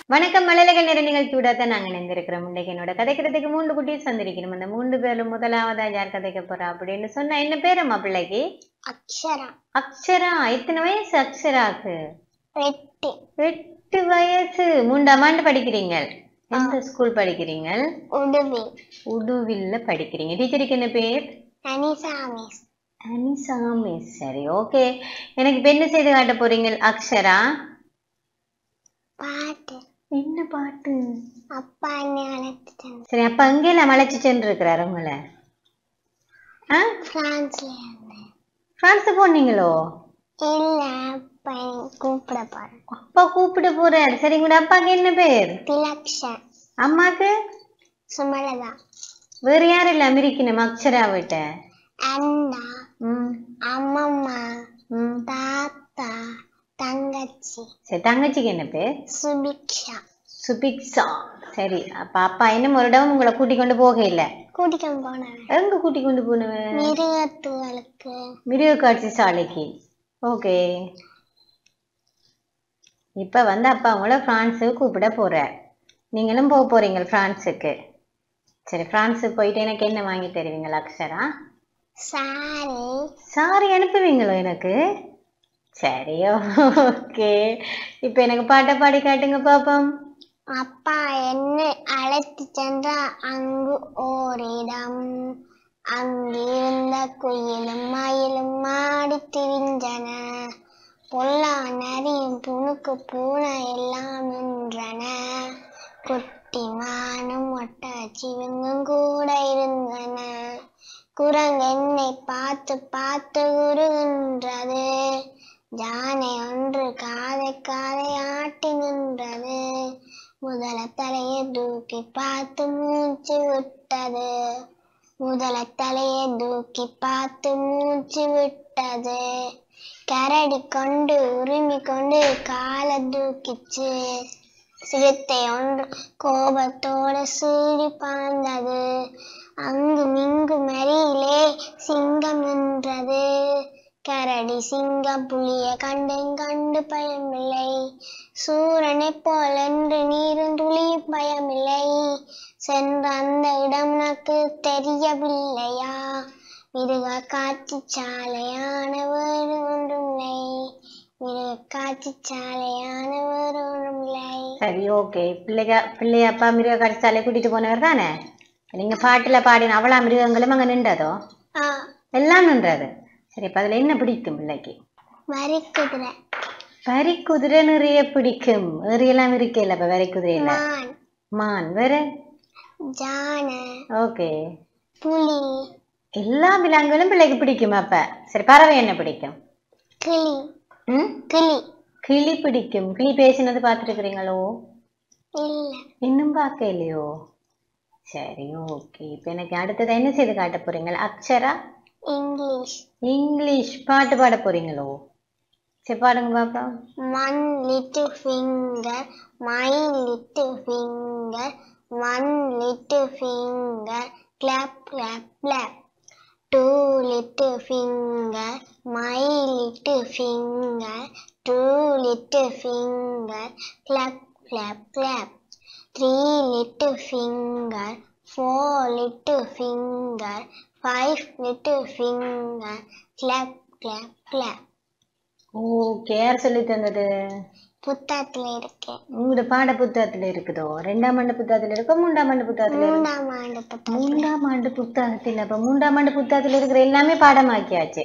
வணக்கம் மலையக நிற நிகழ்ச்சியோட தான் நாங்க இணைந்திருக்கிறோம் இன்னைக்கு என்னோட கதைக்கிறதுக்கு மூன்று குட்டிஸ் வந்திருக்கணும் அந்த மூன்று பேரும் முதலாவதா யார் கதைக்க போறா அப்படின்னு சொன்னா என்ன பேரம்மா பிள்ளைக்கு அக்ஷரா அக்ஷரா எத்தனை வயசு அக்ஷராக்கு ரெட்டு எட்டு வயசு மூன்றாம் ஆண்டு படிக்கிறீங்க எந்த ஸ்கூல் படிக்கிறீங்க உடுவி உடுவில்ல படிக்கிறீங்க டீச்சருக்கு என்ன பேர் அனிசா மிஸ் அனிசாமி சரி ஓகே எனக்கு இப்ப என்ன செய்து காட்ட போறீங்க அக்ஷரா பாட்டு என்ன பாட்டு அப்பா என்னை அழைத்துட்டேன் சரி அப்ப அங்கேயும் அழைச்சு சென்று இருக்கிறாரு உங்களை ஆ பிரான்ஸ்ல இருந்து பிரான்ஸ் போனீங்களோ இல்ல அப்பா என்னை கூப்பிட போறேன் அப்பா கூப்பிட்டு போறாரு சரி உங்களோட அப்பாக்கு என்ன பேர் திலக்ஷன் அம்மாக்கு சுமலதா வேற யாரும் இல்ல அமெரிக்கணும் அக்ஷரா விட்ட அண்ணா ம் அம்மம்மா ம் தாத்தா தங்கச்சி சரி தங்கச்சிக்கு என்ன பேர் சுபிக்ஷா சுபிக்ஷா சரி அப்ப அப்பா இன்னும் ஒரு இடம் உங்களை கூட்டி கொண்டு போக இல்ல கூட்டிட்டு போனேன் எங்க கூட்டி கொண்டு போனவன் மிருகத்துகளுக்கு மிருக காட்சி சாலைக்கு ஓகே இப்ப வந்து அப்பா உங்களை பிரான்ஸுக்கு கூப்பிட போறார் நீங்களும் போக போறீங்க பிரான்ஸுக்கு சரி பிரான்ஸுக்கு போயிட்டு எனக்கு என்ன வாங்கி தருவீங்க அக்ஷரா சாரி சாரி அனுப்புவீங்களோ எனக்கு சரி ஓகே இப்போ எனக்கு பாட்டை பாடி காட்டுங்க பாப்போம் அப்பா என்னை அழைத்து சென்றார் அங்கு ஓரிடம் அங்கிருந்த குயிலும் மயிலும் மாடி திரிஞ்சன பொல்லா நரியும் புணுக்கு பூனை எல்லாம் நின்றன குட்டி மானும் ஒட்டாச்சிவங்கும் கூட இருந்தன குரங்கு என்னை பார்த்து பார்த்து உருகின்றது ஜானை ஒன்று காதை காதை ஆட்டி நின்றது முதல தலையை தூக்கி பார்த்து மூச்சு விட்டது முதல தலையை தூக்கி பார்த்து மூச்சு விட்டது கரடி கொண்டு உரிமை கொண்டு காலை தூக்கிச்சு சிறுத்தை ஒன்று கோபத்தோட சீறி பாய்ந்தது அங்கு மிங்கு மறியிலே சிங்கம் நின்றது கரடி சிங்கம் புலிய கண்டேன் கண்டு பயமில்லை சூரனை போல் என்று நீரும் துளி பயமில்லை சென்ற அந்த இடம் எனக்கு தெரியவில்லையா மிருக காட்சி சாலையான வேறு ஒன்றுமில்லை மிருக காட்சி சாலையான வேறு ஒன்றுமில்லை சரி ஓகே பிள்ளைக பிள்ளைய அப்பா மிருக காட்சி சாலை கூட்டிட்டு போனவர் தானே நீங்க பாட்டுல பாடின அவ்வளோ மிருகங்களும் அங்க நின்றதோ ஆ எல்லாம் நின்றது சரி இப்ப அதுல என்ன பிடிக்கும் பிள்ளைக்கு வரி குதிரை வரி குதிரை நிறைய பிடிக்கும் ஏறியெல்லாம் இருக்கல இப்ப வரி குதிரையில மான் மான் வேற ஜானை ஓகே புலி எல்லா விலங்குகளும் பிள்ளைக்கு பிடிக்கும் அப்ப சரி பறவை என்ன பிடிக்கும் கிளி ம் கிளி கிளி பிடிக்கும் கிளி பேசினது பார்த்துருக்குறீங்களோ இல்ல இன்னும் பார்க்க இல்லையோ சரி ஓகே இப்போ எனக்கு அடுத்தது என்ன செய்து காட்ட போறீங்க அக்ஷரா இங்கிலீஷ் இங்கிலீஷ் பாட்டு பாட போறீங்களோ சரி பாடுங்க பாப்பா one little finger my little finger one little finger clap clap clap two little finger my little finger two little finger clap clap clap three little finger four little finger five little finger clap clap clap okay யார் சொல்லி தந்தது புத்தகத்துல இருக்கு உங்களோட பாட புத்தகத்துல இருக்குதோ ரெண்டாம் ஆண்டு புத்தகத்துல இருக்கோ மூன்றாம் ஆண்டு புத்தகத்துல இருக்கோ? மூன்றாம் ஆண்டு புத்தகம் மூன்றாம் ஆண்டு புத்தகத்தில் அப்ப மூன்றாம் ஆண்டு புத்தகத்துல இருக்கிற எல்லாமே பாடமாக்கியாச்சு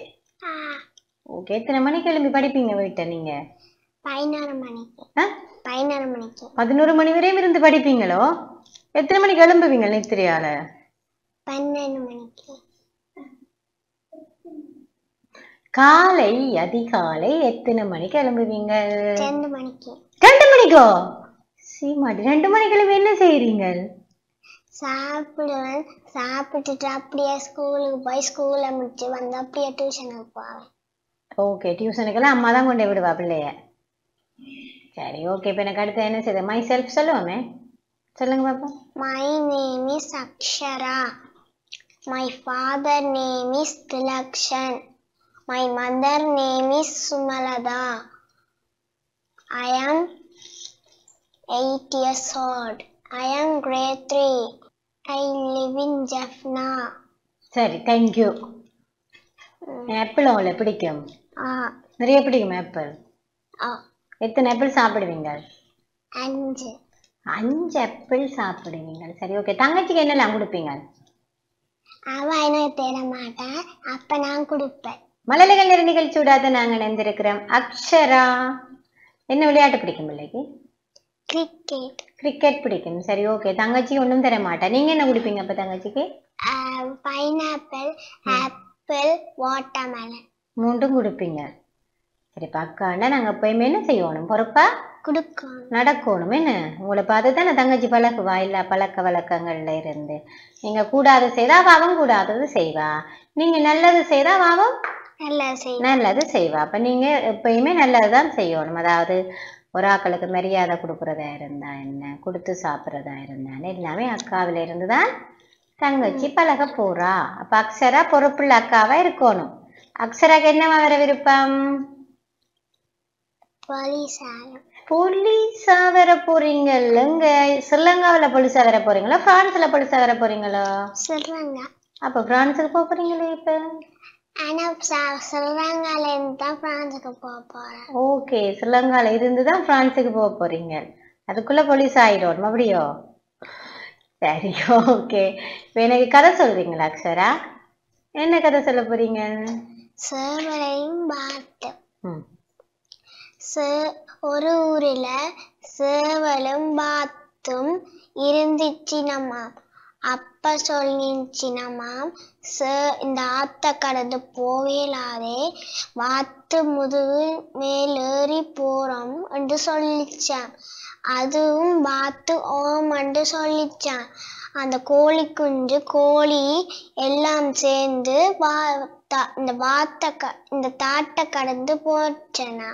ஓகே எத்தனை மணிக்கு எழுப்பி படிப்பீங்க வீட்டை நீங்க பதினோரு மணிக்கு ஆ? பதினோரு மணிக்கு பதினோரு மணி வரையும் இருந்து படிப்பீங்களோ எத்தனை மணிக்கு எழும்புவீங்க நித்திரியால பன்னெண்டு மணிக்கு காலை அதிகாலை எத்தனை மணிக்கு எழும்புவீங்க ரெண்டு மணிக்கு ரெண்டு மணிக்கோ சீமாடி ரெண்டு மணிக்கு எழுப்பி என்ன செய்யறீங்க சாப்பிடுவேன் சாப்பிட்டுட்டு அப்படியே ஸ்கூலுக்கு போய் ஸ்கூலை முடிச்சு வந்து அப்படியே டியூஷனுக்கு போவேன் ஓகே டியூஷனுக்கெல்லாம் அம்மா தான் கொண்டு விடுவா பிள்ளைய சரி ஓகே இப்போ எனக்கு அடுத்து என்ன செய்யுது மை செல்ஃப் சொல்லுவோமே சொல்லுங்க பாப்பா my name is Akshara my father name is Thilakshan my mother name is Sumalatha I am eight years old. I am grade three. I live in Jaffna. சரி தேங்க்யூ ஆப்பிள் உங்களுக்கு பிடிக்கும் Ah, நிறைய பிடிக்கும் ஆப்பிள் ah, எத்தனை apple சாப்பிடுவீங்க அஞ்சு அஞ்சு ஆப்பிள் சாப்பிடுவீங்க சரி ஓகே தங்கச்சிக்கு என்னெல்லாம் கொடுப்பீங்க அவ எனக்கு தேட மாட்டான் அப்ப நான் கொடுப்பேன் மழலைகள் நிற நிகழ்ச்சியோடாத நாங்கள் இணைந்திருக்கிறோம் அக்ஷரா என்ன விளையாட்டு பிடிக்கும் பிள்ளைக்கு கிரிக்கெட் கிரிக்கெட் பிடிக்கும் சரி ஓகே தங்கச்சி ஒன்றும் தர மாட்டா நீங்க என்ன குடிப்பீங்க அப்ப தங்கச்சிக்கு பைனாப்பிள் ஆப்பிள் வாட்டர்மெலன் மூன்றும் கொடுப்பீங்க சரி பக்காண்டா நாங்க எப்பயுமே என்ன செய்யணும் பொறுப்பா கொடுக்கணும் நடக்கணும் என்ன உங்களை பார்த்து தானே தங்கச்சி பழகுவா இல்ல பழக்க வழக்கங்கள்ல இருந்து நீங்க கூடாது செய்தா அவ அவன் கூடாதது செய்வா நீங்க நல்லது செய்தா அவ அவன் நல்லா செய்யும் நல்லது செய்வா அப்ப நீங்க எப்பயுமே நல்லதுதான் செய்யணும் அதாவது ஒரு ஆக்களுக்கு மரியாதை கொடுக்கறதா இருந்தா என்ன கொடுத்து சாப்பிட்றதா இருந்தான்னு எல்லாமே அக்காவில இருந்து தான் தங்கச்சி பழக போறா அப்ப அக்ஷரா பொறுப்புள்ள அக்காவா இருக்கணும் அக்ஷராக்கு என்னவா வர விருப்பம் போலீஸாலும் போலீஸா வர போறீங்கல்ல இங்க ஸ்ரீலங்காவுல போலீஸா வர போறீங்களா பிரான்ஸ்ல போலீஸா வர போறீங்களா சொல்றாங்க அப்ப பிரான்ஸுக்கு போக போறீங்களே இப்ப ஆனா ச- சொல்றாங்கல இருந்து தான் பிரான்ஸுக்கு போக போறேன் ஓகே ஸ்ரீலங்கால இருந்து தான் பிரான்ஸுக்கு போக போறீங்க அதுக்குள்ள போலீஸ் ஆயிடும் அப்படியோ சரி ஓகே இப்போ எனக்கு கதை சொல்றீங்களா அக்ஷரா என்ன கதை சொல்ல போறீங்க சேவலையும் பார்த்து ம் சே- ஒரு ஊரில் சேவலும் பாத்தும் இருந்துச்சினமாம் அப்ப சொல்லிச்சினமாம் சே இந்த ஆத்த கடந்து போகலாதே வாத்து முதுகு மேலேறி போறோம் என்று சொல்லிச்சான் அதுவும் வாத்து ஓம் என்று சொல்லிச்சான் அந்த கோழி குஞ்சு கோழி எல்லாம் சேர்ந்து வா தா- இந்த வாத்த க இந்த தாட்டை கடந்து போச்சனா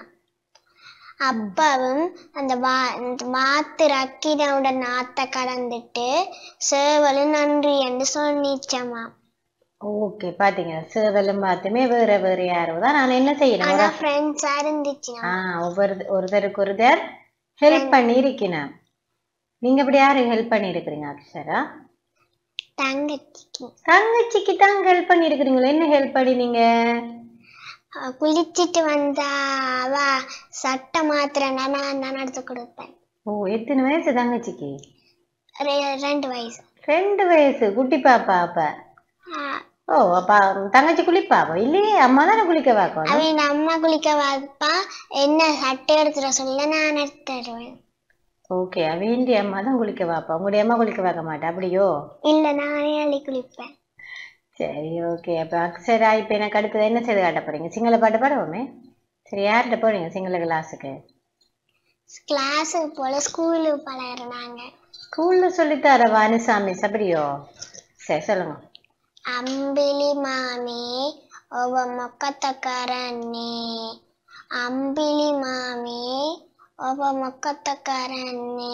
அப்பவும் அந்த வா இந்த வாத்து ரக்கினோட நாத்தை கடந்துட்டு சேவலும் நன்றி என்று சொன்னிச்சமா ஓகே பாத்தீங்களா சேவலும் பார்த்துமே வேற வேற யாரோ தான் நான் என்ன செய்யணும் ஒரு- அதான் ஃப்ரெண்ட்ஸா இருந்துச்சுனா ஆ ஒவ்வொரு ஒருத்தருக்கு ஒருத்தர் ஹெல்ப் பண்ணி இருக்கணும் நீங்க இப்படி யாரு ஹெல்ப் பண்ணி இருக்கிறீங்க அக்ஷரா தங்கச்சிக்கு தங்கச்சிக்கு தான் ஹெல்ப் பண்ணி இருக்கிறீங்களா என்ன ஹெல்ப் பண்ணினீங்க அஹ் குளிச்சிட்டு வந்தா அவ சட்டை மாத்திரன்னா நான் தான் எடுத்து கொடுப்பேன் ஓ எத்தனை வயசு தங்கச்சிக்கு ரெ- ரெண்டு வயசு ரெண்டு வயசு குட்டி பாப்பா அப்ப அஹ் ஓ அப்ப தங்கச்சி குளிப்பாவோ இல்லையே அம்மா தானே குளிக்க பார்க்கணும் அவன் அம்மா குளிக்க வைப்பா என்ன சட்டை எடுத்துட சொல்ல நான் எடுத்து தருவேன் ஓகே வேண்டிய அம்மா தான் குளிக்க வாப்பா உங்களுடைய அம்மா குளிக்க பார்க்க மாட்டா அப்படியோ இல்ல நானே அள்ளி குளிப்பேன் சரி ஓகே அப்ப அக்ஷரா இப்ப எனக்கு அடுத்தது என்ன செய்து காட்ட போறீங்க சிங்கள பாட்டு பாடுவோமே சரி யார்கிட்ட போறீங்க சிங்கள கிளாஸுக்கு கிளாஸுக்கு போல ஸ்கூலுக்கு பழகுறாங்க ஸ்கூல்ல சொல்லித்தர வாணிசாமி அப்படியோ சரி சொல்லுங்க அம்பிலி மாமி ஒவ்வ మొక్కతకరన్ని అంబిలి మామి ఒవ మొక్కతకరన్ని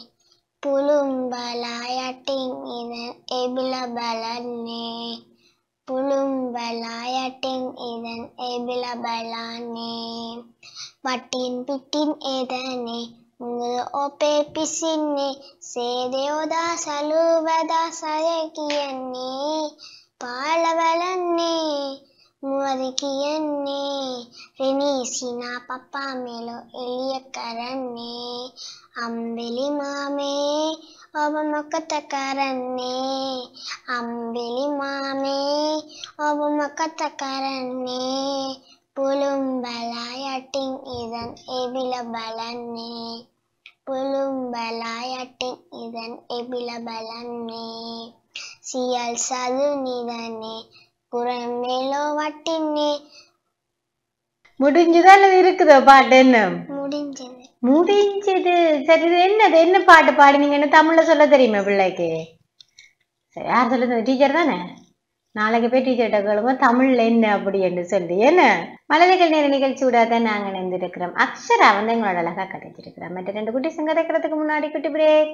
పులుంబలాయటింగ్ இதன் எபில பலன்னே புலும்பலாயட்டின் இதன் எபில பலானே வட்டின் பிட்டின் ஏதனே முங்குது ஓப்பே பிசின்னே சேதயோதா சலுவதா சயக்கியன்னே பாலவலன்னே முவதிக்கியன்னே ரெனீசினா பப்பா மேலோ எளிய கரன்னே அம்பிலி மாமே ಒಬ್ಬ ಮೊಕ್ಕತಕರನ್ನೇ ಅಂಬಿಲಿ ಮಾಮೆ ಒಬ್ಬ ಮೊಕ್ಕತಕರನ್ನೇ புலும்பலாயட்டிங் இதன் எபில பலன்னே புலும்பலாயட்டிங் இதன் எபில பலன்னே சியல் சது நிதனே குரமேலோ வட்டினே முடிஞ்சுதா அல்லது இருக்குதோ பாட்டு என்ன முடிஞ்சது முடிஞ்சது சரி இது என்னது என்ன பாட்டு பாடுனீங்கன்னு தமிழ்ல சொல்ல தெரியுமா பிள்ளைக்கு சரி யார் சொல்லுது டீச்சர் தானே நாளைக்கு போய் டீச்சர்கிட்ட கேளுங்க தமிழ்ல என்ன அப்படி என்று சொல்லி என்ன மலர்கள் நேர நிகழ்ச்சி விடாத நாங்க நினைந்திருக்கிறோம் அக்ஷரா வந்து எங்களோட அழகா கிடைச்சிருக்கிறோம் மற்ற ரெண்டு குட்டி சிங்க தைக்கிறதுக்கு முன்னாடி குட்டி பிரேக்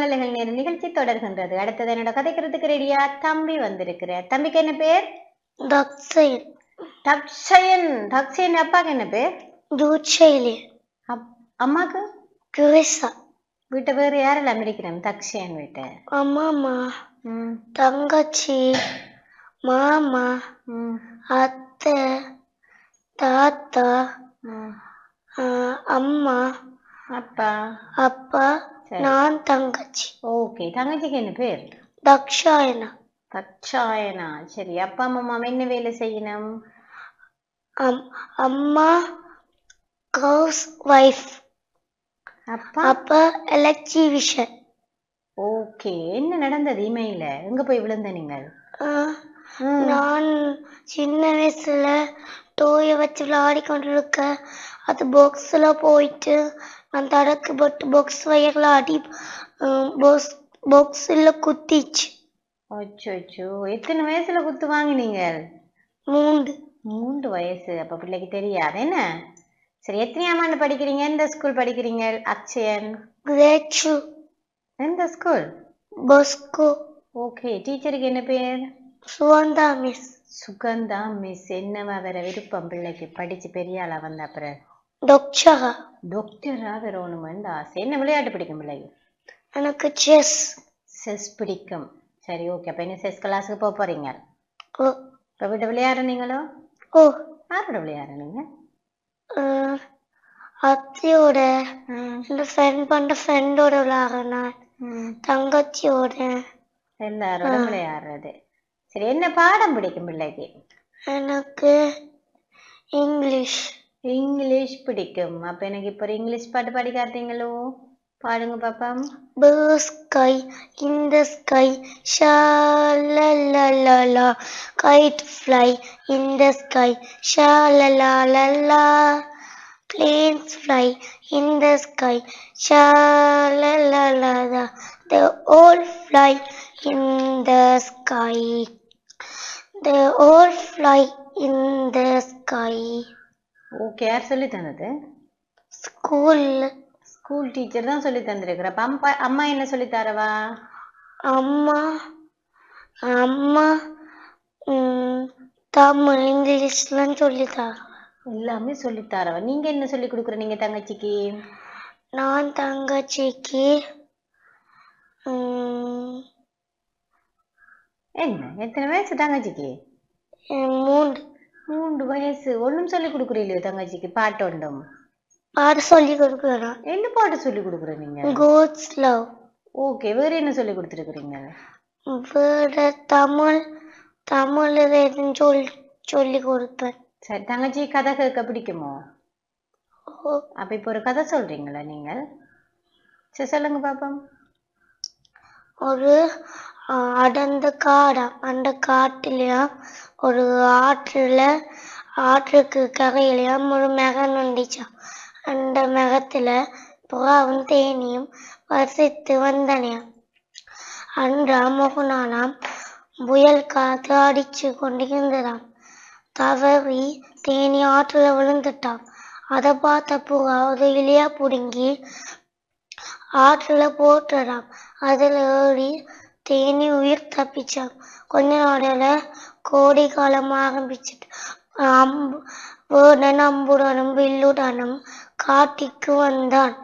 மழலைகள் நேர நிகழ்ச்சி தொடர்கின்றது அடுத்தது என்னோட கதைக்கிறதுக்கு ரெடியா தம்பி வந்திருக்கிறார் தம்பிக்கு என்ன பேர் தக்சைல் தக்ஷயன் தக்ஷயன் அப்பாக்கு என்ன பேர் ஜூச்சைலி அப்- அம்மாக்கு கிரிசா வீட்டை வேறு யாரெல்லாம் இருக்கிறேன் தக்ஷயன் வீட்டை அம்மாமா ம் தங்கச்சி மாமா ம் அத்தை தாத்தா ம் ஆஹ் அம்மா அப்பா அப்பா சரி. நான் தங்கச்சி ஓகே தங்கச்சிக்கு என்ன பேர் தக்ஷாயனா தட்சாயனா சரி அப்பா அம்மா என்ன வேலை செய்யணும் அம் அம்மா ஹவுஸ் ஒய்ஃப் அப்பா அப்பா எலக்ட்ரிஷியன் ஓகே என்ன நடந்தது இமையில எங்க போய் விழுந்த நீங்கள் ம். நான் சின்ன வயசுல டோயை வச்சு விளையாடி கொண்டிருக்க அது பாக்ஸில் போயிட்டு நான் தடக்கு பட்டு பாக்ஸ் வயர்ல அடி பாக்ஸ் பாக்ஸில் குத்திச்சு அச்சோ அச்சோ எத்தனை வயசுல குத்து வாங்கினீங்க மூண்டு மூன்று வயசு அப்ப பிள்ளைக்கு தெரியாது என்ன சரி எத்தனையாம் ஆண்டு படிக்கிறீங்க எந்த ஸ்கூல் படிக்கிறீங்க அக்ஷயன் கிரேச்சு எந்த ஸ்கூல் பஸ்கோ ஓகே டீச்சருக்கு என்ன பேர் சுவந்தா மிஸ் சுகந்தா மிஸ் என்னவா வேற விருப்பம் பிள்ளைக்கு படிச்சு பெரிய ஆளா வந்த அப்புறம் டொக்சகா டாக்டரா வரணுமெண்டு ஆசை என்ன விளையாட்டு பிடிக்கும் பிள்ளைக்கு எனக்கு செஸ் செஸ் பிடிக்கும் சரி ஓகே அப்ப என்ன செஸ் கிளாஸுக்கு போக போறீங்க ஓ இப்ப வீட்டு விளையாடுறீங்களோ ஓ யாரோட விளையாடுறீங்க அஹ், அத்தையோட இந்த ஃப்ரெண்ட் பண்ண ஃப்ரெண்டோட விளையாடுறேன் ம். தங்கச்சியோட எல்லாரோட விளையாடுறது சரி என்ன பாடம் பிடிக்கும் பிள்ளைக்கு எனக்கு இங்கிலீஷ் இங்கிலீஷ் பிடிக்கும் அப்ப எனக்கு இப்ப ஒரு இங்கிலீஷ் பாட்டு பாடி காட்டுறீங்களோ பாடுங்க பாப்பா Blue sky in the sky, sha la la la la. Kite fly in the sky, sha la la la la. Planes fly in the sky, sha la la la la. They all fly in the sky. They all fly in the sky. Okay யார் சொல்லி தந்தது School school teacher தான் சொல்லி தந்திருக்கிற அப்ப அம்மா அம்மா என்ன சொல்லி தரவா அம்மா அம்மா ம், தமிழ் இங்கிலீஷ்லாம் சொல்லித்தார் எல்லாமே சொல்லி தரவா நீங்க என்ன சொல்லி கொடுக்குற நீங்க தங்கச்சிக்கு நான் தங்கச்சிக்கு ம், என்ன எத்தனை வயசு தங்கச்சிக்கு ம், மூன்று மூன்று வயசு ஒண்ணும் சொல்லி கொடுக்குறீங்களோ தங்கச்சிக்கு பாட்டு ஒன்றும் பாட சொல்லி கொடுக்குறேன் என்ன பாட்டு சொல்லி கொடுக்குற நீங்க கோட்ஸ் லவ் ஓகே வேற என்ன சொல்லி கொடுத்துருக்குறீங்க வேற தமிழ் தமிழ் எதுவும் சொல் சொல்லி கொடுப்பேன் சரி தங்கச்சி கதை கேட்க பிடிக்குமோ ஓ, அப்ப இப்போ ஒரு கதை சொல்றீங்களா நீங்கள் சரி சொல்லுங்க பாப்போம் ஒரு ஆ, அடர்ந்த காடாம் அந்த காட்டுலயாம் ஒரு ஆற்றுல ஆற்றுக்கு கரையிலயாம் ஒரு மெகன் வந்துச்சாம் அந்த மெகத்துல புறாவும் தேனியும் வசித்து வந்தனையாம் அன்றாம் ஒரு நாளாம் புயல் காத்து அடிச்சு கொண்டிருந்ததாம் தவறி தேனி ஆற்றுல விழுந்துட்டான் அதை பார்த்த புறா ஒரு இலையா பிடுங்கி ஆற்றுல போட்டுறாம் அதுல ஏறி தேனி உயிர் தப்பிச்சாம் கொஞ்ச நாடுல கோடை காலம் ஆரம்பிச்சிட்டு அம்பு வேடன் அம்புடனும் வில்லுடனும் காட்டிக்கு வந்தான்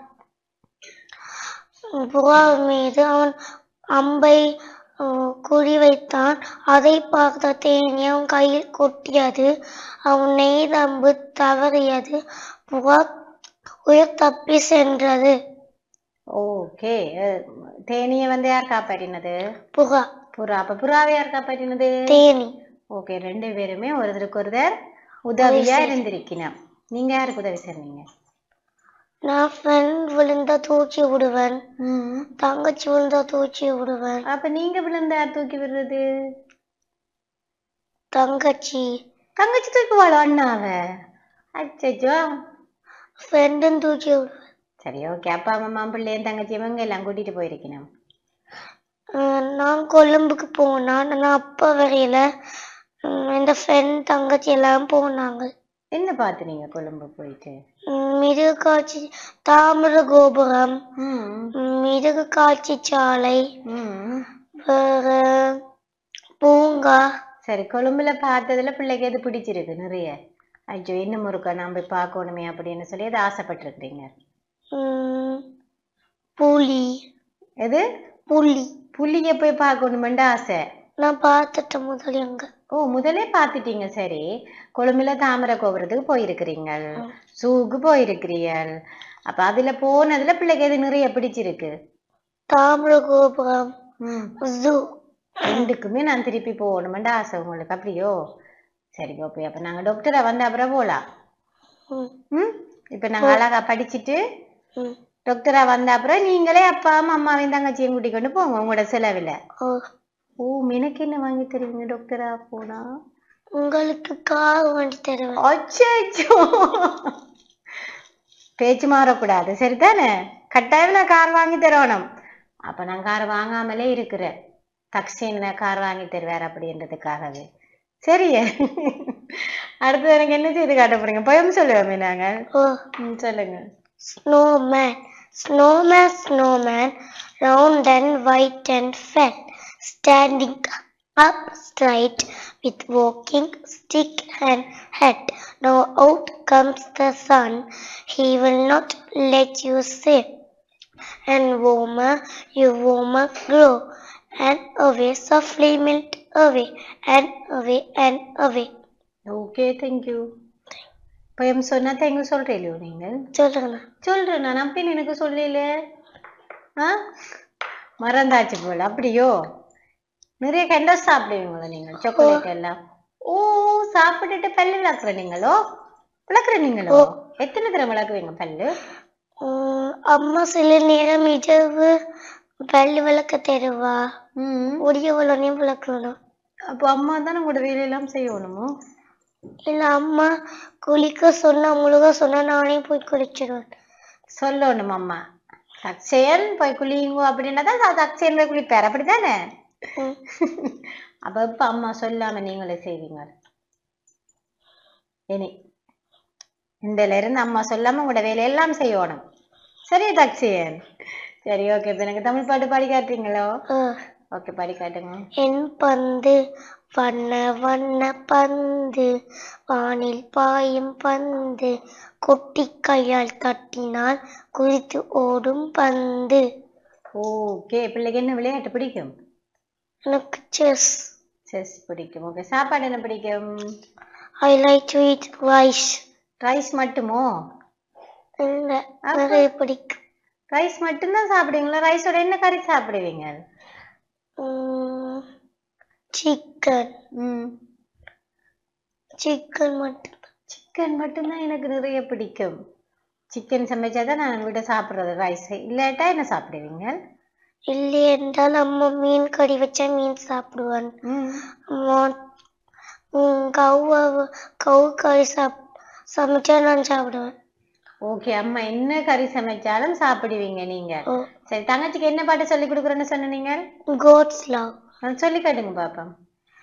புறா மீது அவன் அம்பை அஹ், குறி வைத்தான் அதை பார்த்த தேனி அவன் கையில் கொட்டியது அவன் நெய்த அம்பு தவறியது புறா உயிர் தப்பி சென்றது ஓகே தேனியை வந்து யார் காப்பாற்றினது புறா புறா அப்ப புறாவை யார் காப்பாற்றினது தேனி ஓகே ரெண்டு பேருமே ஒருத்தருக்கு ஒருத்தர் உதவியா இருந்திருக்கணும் நீங்க யாருக்கு உதவி செய்றீங்க நான் ஃப்ரெண்ட் விழுந்தா தூக்கி விடுவேன் ம் தங்கச்சி விழுந்தா தூக்கி விடுவேன் அப்ப நீங்க விழுந்தா யார் தூக்கி விடுறது தங்கச்சி தங்கச்சி தூக்குவாளோ அண்ணாவ அச்சோ ஃப்ரெண்டும் தூக்கி விடுவேன் சரி ஓகே அப்பா அம்மா பிள்ளையும் தங்கச்சி இவங்க எல்லாம் கூட்டிட்டு போயிருக்கணும் அஹ் நான் கொழும்புக்கு போனா நான் அப்பா வரையில உம், என் ஃப்ரெண்ட் தங்கச்சி எல்லாம் போனாங்க என்ன பார்த்து நீங்க கொழும்பு போயிட்டு ம், மிருக காட்சி தாமிர கோபுரம் ம் ம், மிருக காட்சி சாலை ம் வேற பூங்கா சரி கொழும்புல பார்த்ததுல பிள்ளைக்கு எது பிடிச்சிருக்கு நிறைய ஐயோ இன்னும் ஒருக்கா நான் போய் பார்க்கணுமே அப்படின்னு சொல்லி அது ஆசைப்பட்டிருக்கிறீங்க ம், புலி எது புலி புள்ளிய போய் பார்க்கணுமெண்டு ஆசை நான் பார்த்துட்டேன் முதல் எங்க ஓ முதலே பார்த்துட்டீங்க சரி கொழும்புல தாமரை கோபுரத்துக்கு போயிருக்கிறீங்க சூக்கு போயிருக்கிறீர்கள் அப்ப அதுல போனதுல பிள்ளைக்கு எது நிறைய பிடிச்சிருக்கு தாமிர கோபுரம் ம் ஜூ ரெண்டுக்குமே நான் திருப்பி போகணுமெண்டு ஆசை உங்களுக்கு அப்படியோ சரி ஓகே அப்ப நாங்க டாக்டரா வந்த அப்புறம் போலாம் ம், ம் இப்ப நாங்க அழகா படிச்சுட்டு ம். டாக்டரா வந்த அப்புறம் நீங்களே அப்பா அம்மா அம்மாவையும் தங்கச்சியும் கூட்டிக் கொண்டு போங்க உங்களோட செலவுல ஓ ஓ எனக்கு என்ன வாங்கி தருவீங்க டாக்டரா போனா உங்களுக்கு கார் வாங்கி தருவேன் அச்சோ பேச்சு மாறக்கூடாது சரிதானே கட்டாயம் நான் கார் வாங்கி தரணும் அப்ப நான் கார் வாங்காமலே இருக்கிறேன் தக்ஷின் கார் வாங்கி தருவார் அப்படின்றதுக்காகவே சரியே அடுத்து எனக்கு என்ன செய்து காட்ட போறீங்க போயம் சொல்லுவோமே நாங்கள் ஓ ம், சொல்லுங்க snowman snowman snowman round and white and fat standing up straight with walking stick and hat now out comes the sun he will not let you sit and warmer you warmer grow and away softly melt away and away and away okay thank you poem சொன்னா thank you சொல்றீங்களோ நீங்கள் சொல்லுங்கண்ணா சொல்றேன் நான் அப்பயும் எனக்கு சொல்லல ஆ மறந்தாச்சு போல அப்படியோ நிறைய கண்டா சாப்பிடுவீங்களா நீங்கள் சாக்லேட் எல்லாம் ஓ சாப்பிட்டுட்டு பல்லு விளக்குற நீங்களோ விளக்குற நீங்களோ எத்தனை தடவை விளக்குவீங்க பல்லு உம், அம்மா சில நேரம் இரவு பல்லு விளக்க தருவா ம் முடிய உடனே விளக்கணும் அப்போ அம்மா தானே உங்களோட வேலையெல்லாம் செய்யணுமோ இல்ல அம்மா குளிக்க சொன்னா முழுக சொன்னா நானே போய் குளிச்சிடுவேன் சொல்லணும் அம்மா தக்ஷயன் போய் குளியுங்கோ அப்படின்னா தான் தக்ஷயன் போய் குளிப்பார் அப்படிதானே உம். அப்ப இப்ப அம்மா சொல்லாம நீங்களே செய்வீங்க இனி இந்தல இருந்து அம்மா சொல்லாம உங்களோட வேலையெல்லாம் செய்யணும் சரி தக்ஷயன் சரி ஓகே இப்ப எனக்கு தமிழ் பாட்டு பாடி காட்டுறீங்களோ ஆ. ஓகே பாடி காட்டுங்க என் பந்து வண்ண வண்ண பந்து வானில் பாயும் பந்து கொட்டி கையால் தட்டினால் குதித்து ஓடும் பந்து ஓகே பிள்ளைக்கு என்ன விளையாட்டு பிடிக்கும் எனக்கு செஸ் செஸ் பிடிக்கும் ஓகே சாப்பாடு என்ன பிடிக்கும் I like to eat rice rice மட்டுமோ இல்ல நிறைய பிடிக்கும் ரைஸ் மட்டும்தான் சாப்பிடுவீங்களா ரைஸோட என்ன கறி சாப்பிடுவீங்க சிக்கன் ம் சிக்கன் மட்டும் சிக்கன் மட்டும்தான் எனக்கு நிறைய பிடிக்கும் சிக்கன் சமைச்சாதான் நான் விட சாப்பிட்றது ரைஸ் இல்லாட்டா என்ன சாப்பிடுவீங்க இல்லை என்றால் அம்மா மீன் கறி வச்சா மீன் சாப்பிடுவான் ம் அம்மா ம், கௌவ கவு கறி சாப் சமைச்சா நான் சாப்பிடுவேன் ஓகே அம்மா என்ன கறி சமைச்சாலும் சாப்பிடுவீங்க நீங்க ஓ சரி தங்கச்சிக்கு என்ன பாட்டு சொல்லி கொடுக்குறேன்னு சொன்னீங்க கோட்ஸ் லவ் நான் சொல்லி காட்டுங்க பாப்போம்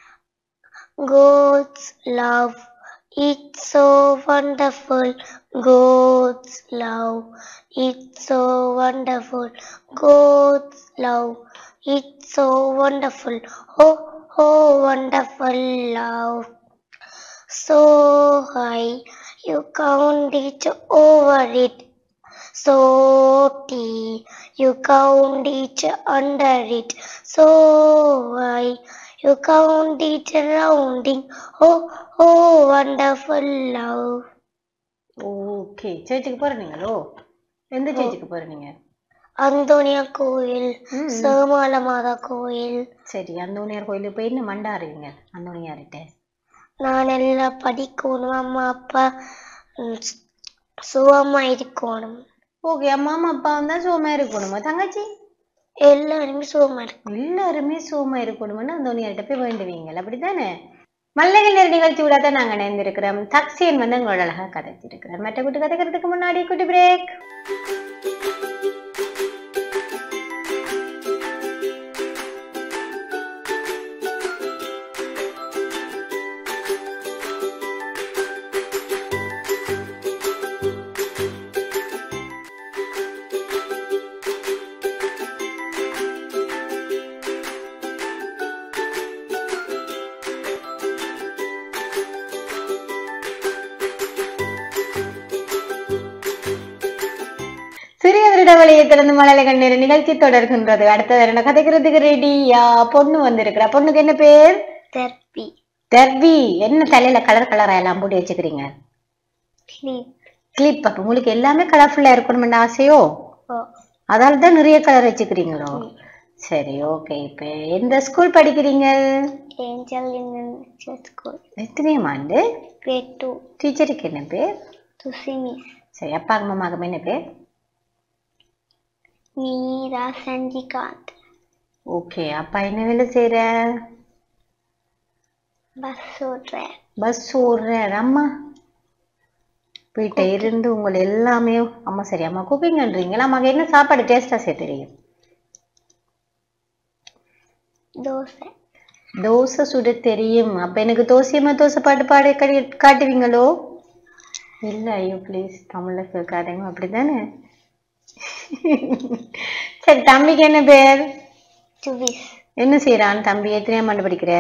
God's love, it's so wonderful. God's love, it's so wonderful. God's love, it's so wonderful. Oh, oh, wonderful love. So high, you can't reach over it. So deep, you can't reach under it. So high, you can't reach rounding. Oh, oh, wonderful love. Okay சேர்ச்சுக்கு போறீங்களோ எந்த சேர்ச்சுக்கு போறீங்க அந்தோனியா கோயில் ம். சேமால மாதா கோயில் சரி அந்தோனியார் கோயிலுக்கு போய் என்ன மண்டாருவீங்க அந்தோனியார்கிட்ட நான் எல்லாம் படிக்கணும் அம்மா அப்பா ம், சுகமா இருக்கணும் ஓகே அம்மா அம்மா அப்பா தான் சுகமா இருக்கணுமா தங்கச்சி எல்லாருமே சுகமா இருக்கணும் எல்லாருமே சுகமா இருக்கணும்னு அந்தோனியார்கிட்ட போய் வேண்டுவீங்க அப்படித்தானே மல்லிகை நேர நிகழ்ச்சியோட தான் நாங்க இணைந்திருக்கிறோம் தக்ஷியன் வந்து உங்களோட அழகா கதைச்சிருக்கிறோம் மற்ற குட்டி கதைக்கிறதுக்கு முன்னாடி குட்டி பிரேக் வழியை திறந்து மலையில கண்ணீர் நிகழ்ச்சி தொடர்கின்றது அடுத்த என்ன கதைக்கிறதுக்கு ரெடியா பொண்ணு வந்திருக்கிறா பொண்ணுக்கு என்ன பேர் தர்பி தர்வி என்ன தலையில கலர் கலரா எல்லாம் போட்டு வச்சுக்கிறீங்க கிளிப் கிளிப் அப்ப உங்களுக்கு எல்லாமே கலர்ஃபுல்லா இருக்கணும்னு ஆசையோ ஓ அதால தான் நிறைய கலர் வச்சுக்கிறீங்களோ சரி ஓகே இப்ப எந்த ஸ்கூல் படிக்கிறீங்க ஏஞ்சல் இன்டர்நேஷனல் ஸ்கூல் எத்தனையும் ஆண்டு கிரேட் டூ டீச்சருக்கு என்ன பேர் துசி மிஸ் சரி அப்பா அம்மாவுக்கு என்ன பேர் மீரா சஞ்சிகாந்த் ஓகே அப்பா என்ன வேலை செய்யற பஸ் ஓட்டுறேன் பஸ் ஓடுறார் அம்மா வீட்டை இருந்து உங்களை எல்லாமே அம்மா சரி அம்மா குக்கிங்கன்றீங்களா அம்மாக்கு என்ன சாப்பாடு டேஸ்டா செய்ய தெரியும் தோசை தோசை சுட தெரியும் அப்ப எனக்கு தோசையம்மா தோசை பாட்டு பாட கடி- காட்டுவீங்களோ இல்ல ஐயோ ப்ளீஸ் தமிழ்ல கேட்காதீங்க அப்படிதானே சரி தம்பிக்கு என்ன பேர் சுவிஸ் என்ன செய்யறான் தம்பி எத்தனையாம் ஆண்டு படிக்கிற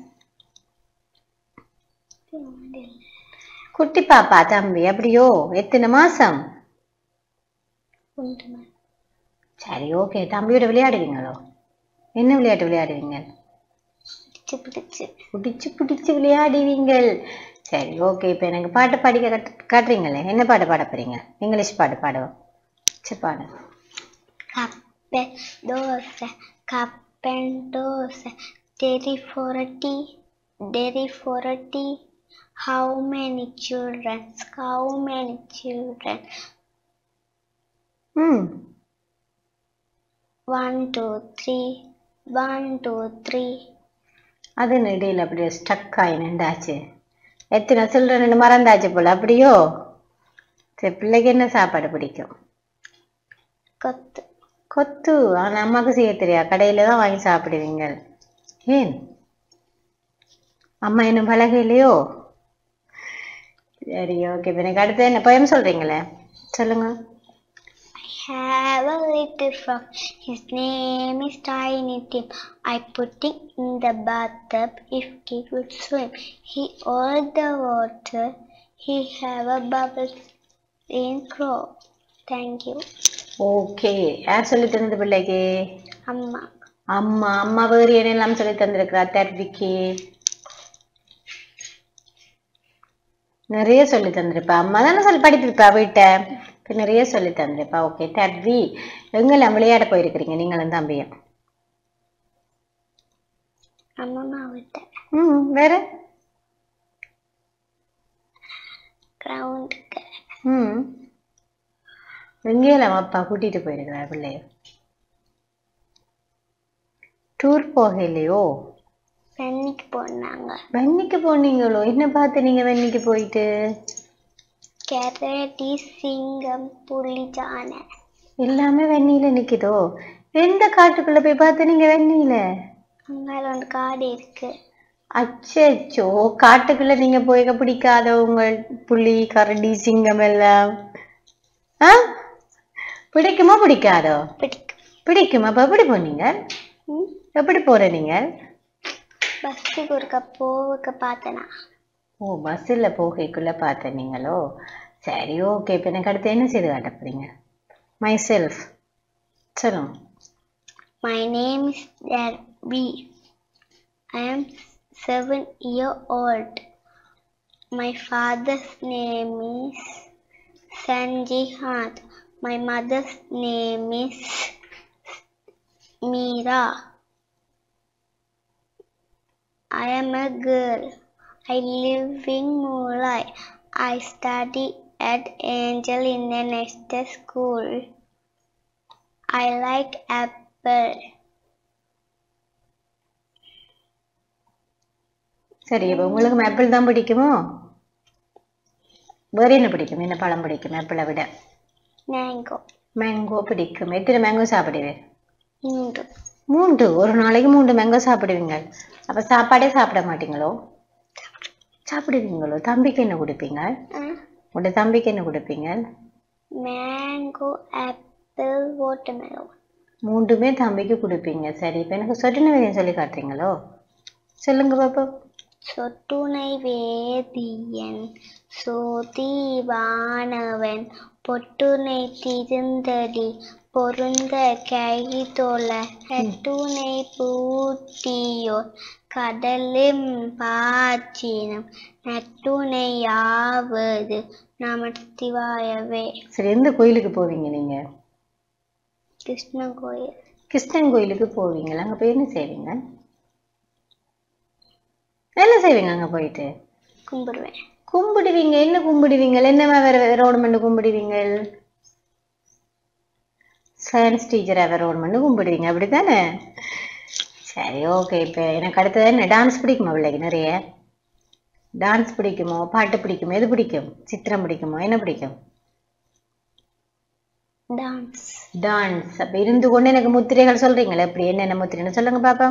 குட்டி பாப்பா தம்பி அப்படியோ எத்தனை மாசம் உண்டு மேம் சரி ஓகே தம்பியோட விளையாடுவீங்களோ என்ன விளையாட்டு விளையாடுவீங்க பிடிச்சு பிடிச்சு பிடிச்சு பிடிச்சு விளையாடுவீங்கள் சரி ஓகே இப்போ எனக்கு பாட்டு பாடிக்க கட்டு காட்டுறீங்களே என்ன பாட்டு பாட போறீங்க இங்கிலீஷ் பாட்டு பாடுவோம் சரி பாடு கப்ப தோசை கப்பன் தோசை terry for a tea terry for a tea how many children how many children hmm one two three one two three அது என்ன இடையில அப்படியே ஸ்டக் ஆகி நின்றாச்சு எத்தனை சில்ட்ரன் மறந்தாச்சு போல அப்படியோ சரி பிள்ளைக்கு என்ன சாப்பாடு பிடிக்கும் கொத்து கொத்து ஆனா அம்மாவுக்கு செய்ய தெரியா கடையில தான் வாங்கி சாப்பிடுவீங்க ஏன் அம்மா இன்னும் பழகையிலையோ சரி ஓகே இப்ப எனக்கு அடுத்து என்ன பயம் சொல்றீங்களே சொல்லுங்க I have a little frog. His name is Tiny Tim. I put him in the bathtub if he would swim. He all the water. He have a bubble in crow. Thank you. Okay யார் சொல்லி தந்தது பிள்ளைக்கு அம்மா அம்மா அம்மா வேறு என்னெல்லாம் சொல்லி தந்திருக்கிறா தர்விக்கு நிறைய சொல்லி தந்திருப்பா அம்மா தானே சொல்லி படிப்பிருப்பா வீட்டை இப்ப நிறைய சொல்லி தந்திருப்பா ஓகே தர்வி எங்கெல்லாம் விளையாட போயிருக்கிறீங்க நீங்களும் தம்பியும் அம்மா விட்ட ம் வேற கிரவுண்டுக்கு ம் எங்கேயெல்லாம் அப்பா கூட்டிட்டு போயிருக்கிறார் பிள்ளைய டூர் போகலையோ பெண்ணிக்கு போனாங்க வெண்ணிக்கு போனீங்களோ என்ன பார்த்து நீங்க வெண்ணிக்கு போயிட்டு கரடி சிங்கம் புலி யானை எல்லாமே வெந்நீல நிக்குதோ எந்த காட்டுக்குள்ள போய் பார்த்து நீங்க வெந்நீல அங்கால ஒரு காடு இருக்கு அச்சோ காட்டுக்குள்ள நீங்க போய்க்க பிடிக்காத உங்கள் புலி கரடி சிங்கம் எல்லாம் ஆ பிடிக்குமா பிடிக்காதோ பிடிக்கும் பிடிக்குமா அப்ப எப்படி போனீங்க ம் எப்படி போற நீங்க பஸ்ஸுக்கு ஒருக்க போவுக்க பார்த்தனா ஓ பஸ்ஸில் போகைக்குள்ள பார்த்த நீங்களோ சரி ஓகே இப்போ எனக்கு அடுத்து என்ன செய்து காட்ட போறீங்க மை செல்ஃப் சொல்லுங்க My name is Darby. I am seven year old. My father's name is Sanjihant. My mother's name is Meera. I am a girl. I live in Mulai. I study at Angel International School. I like apple. சரி இப்போ உங்களுக்கு apple தான் பிடிக்குமோ வேற என்ன பிடிக்கும் என்ன பழம் பிடிக்கும் ஆப்பிளை விட Mango. மேங்கோ பிடிக்கும் எத்தனை மேங்கோ சாப்பிடுவேன் மூன்று மூன்று ஒரு நாளைக்கு மூன்று மேங்கோ சாப்பிடுவீங்க அப்ப சாப்பாடே சாப்பிட மாட்டீங்களோ சாப்பிடுவீங்களோ தம்பிக்கு என்ன கொடுப்பீங்க உங்களோட தம்பிக்கு என்ன கொடுப்பீங்க மேங்கோ ஆப்பிள் வாட்டர்மெலன் மூன்றுமே தம்பிக்கு கொடுப்பீங்க சரி இப்போ எனக்கு சொட்டுன வேலையை சொல்லி காட்டுறீங்களோ சொல்லுங்க பாப்போம் சொட்டுனை வேதியன் சோதிவானவன் பொட்டுனை திருந்தடி பொருந்த கைதொல கட்டுனை பூட்டியோர் கடலும் பாச்சினும் நட்டுணையாவது நமச்சிவாயவே சரி எந்த கோயிலுக்கு போவீங்க நீங்க கிருஷ்ண கோயில் கிருஷ்ணன் கோயிலுக்கு போவீங்களா அங்க போய் என்ன செய்வீங்க என்ன செய்வீங்க அங்க போயிட்டு கும்பிடுவேன் கும்பிடுவீங்க என்ன கும்பிடுவீங்க என்ன வேற வேறோடமெண்ட் கும்பிடுவீங்க சயின்ஸ் டீச்சரா வேறோடமெண்ட் கும்பிடுவீங்க அப்படித்தானே சரி ஓகே இப்போ எனக்கு அடுத்தது என்ன டான்ஸ் பிடிக்குமா பிள்ளைக்கு நிறைய டான்ஸ் பிடிக்குமோ பாட்டு பிடிக்குமோ எது பிடிக்கும் சித்திரம் பிடிக்குமோ என்ன பிடிக்கும் டான்ஸ் டான்ஸ் அப்ப இருந்து கொண்டு எனக்கு முத்திரைகள் சொல்றீங்களா எப்படி என்னென்ன முத்திரைன்னு சொல்லுங்க பாப்பா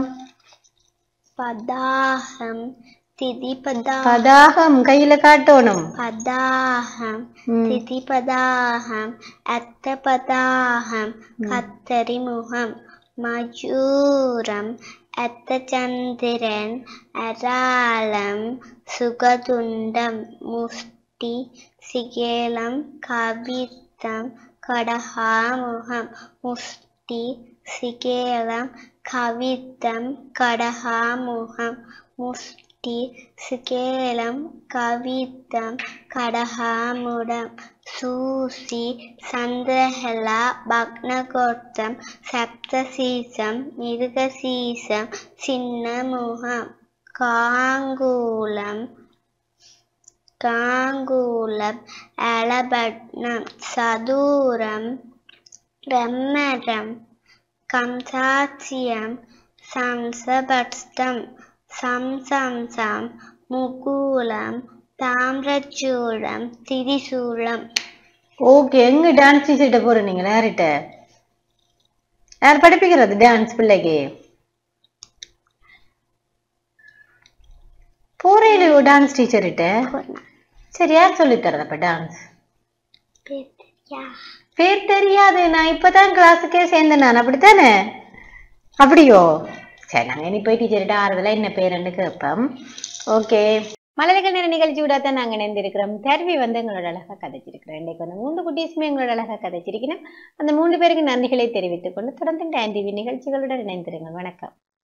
பதாகம் திதிபதா பதாகம் கையில காட்டணும் பதாகம் ம். திதிபதாகம் அத்தபதாகம் கத்தரி முகம் மயூரம் அத்த சந்திரன் அராளம் சுகதுண்டம் முஷ்டி சிகேலம் கவித்தம் கடகாமுகம் முஷ்டி சிகேலம் கவித்தம் கடகாமுகம் முஷ்டி சிகேலம் கவித்தம் கடகாமுடம் சூசி சந்திரஹல பக்னகோட்டம் சப்தசீசம் மிருகசீசம் சின்னமுகம் காங்கூலம் காங்கூலம் அலபட்னம் சதூரம் பிரம்மரம் கம்சாட்சியம் சம்சபட்ஸ்தம் சம்சம்சம் முகூலம் தாமிரச்சூடம் திரிசூலம் ஓகே எங்க டான்ஸ் டீச்சர்கிட்ட போற நீங்க யார்கிட்ட யார் படிப்பிக்கிறது டான்ஸ் பிள்ளைக்கு போறையில டான்ஸ் டீச்சர்கிட்ட சரி யார் சொல்லித் தரது அப்ப டான்ஸ் பேர் தெரியாது நான் இப்பதான் கிளாஸுக்கே சேர்ந்தேன் நான் அப்படித்தானே அப்படியோ சரி நாங்க இனி போய் டீச்சர்கிட்ட ஆறுதலா என்ன பேருன்னு கேட்போம் ஓகே மலர்கள் நேர நிகழ்ச்சியோட தான் நாங்க இணைந்திருக்கிறோம் தருவி வந்து எங்களோட அழகா கதைச்சிருக்கிறோம் இன்னைக்கு வந்து மூன்று குட்டீஸுமே எங்களோட அழகா கதைச்சிருக்கணும் அந்த மூன்று பேருக்கு நன்றிகளை தெரிவித்துக் கொண்டு தொடர்ந்து டான் டிவி நிகழ்ச்சிகளுடன் இணைந்திருங்கள் வணக்கம்